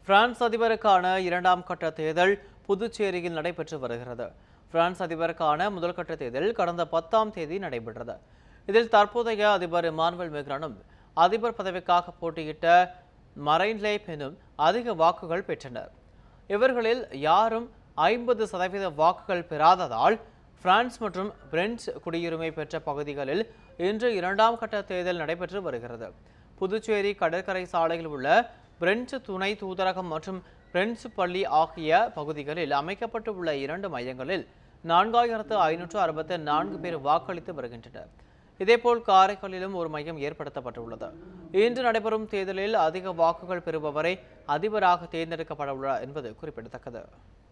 France அதிபருக்கான இரண்டாம் கட்ட தேர்தல் புதுச்சேரியில் நடைபெற்று வருகிறது பிரான்ஸ் அதிபருக்கான முதல் கட்ட தேர்தல் கடந்த பத்தாம் தேதி நடைபெற்றது இதில் தற்போதைய அதிபர் இமானுவல் மேக்ரானும் அதிபர் பதவிக்காக போட்டியிட்ட மரைன் லே பெனும் அதிக வாக்குகள் பெற்றனர் இவர்களில் யாரும் ஐம்பது சதவீத வாக்குகள் பெறாததால் பிரான்ஸ் மற்றும் பிரெஞ்சு குடியுரிமை பெற்ற பகுதிகளில் இன்று இரண்டாம் கட்ட தேர்தல் நடைபெற்று வருகிறது புதுச்சேரி கடற்கரை சாலையில் உள்ள பிரெஞ்சு துணை தூதரகம் மற்றும் பிரெஞ்சு பள்ளி ஆகிய பகுதிகளில் அமைக்கப்பட்டுள்ள இரண்டு மையங்களில் நான்காயிரத்து ஐநூற்று அறுபத்து நான்கு பேர் வாக்களித்து வருகின்றனர் இதேபோல் காரைக்காலிலும் ஒரு மையம் ஏற்படுத்தப்பட்டுள்ளது இன்று நடைபெறும் தேர்தலில் அதிக வாக்குகள் பெறுபவரை அதிபராக தேர்ந்தெடுக்கப்பட உள்ளார் என்பது குறிப்பிடத்தக்கது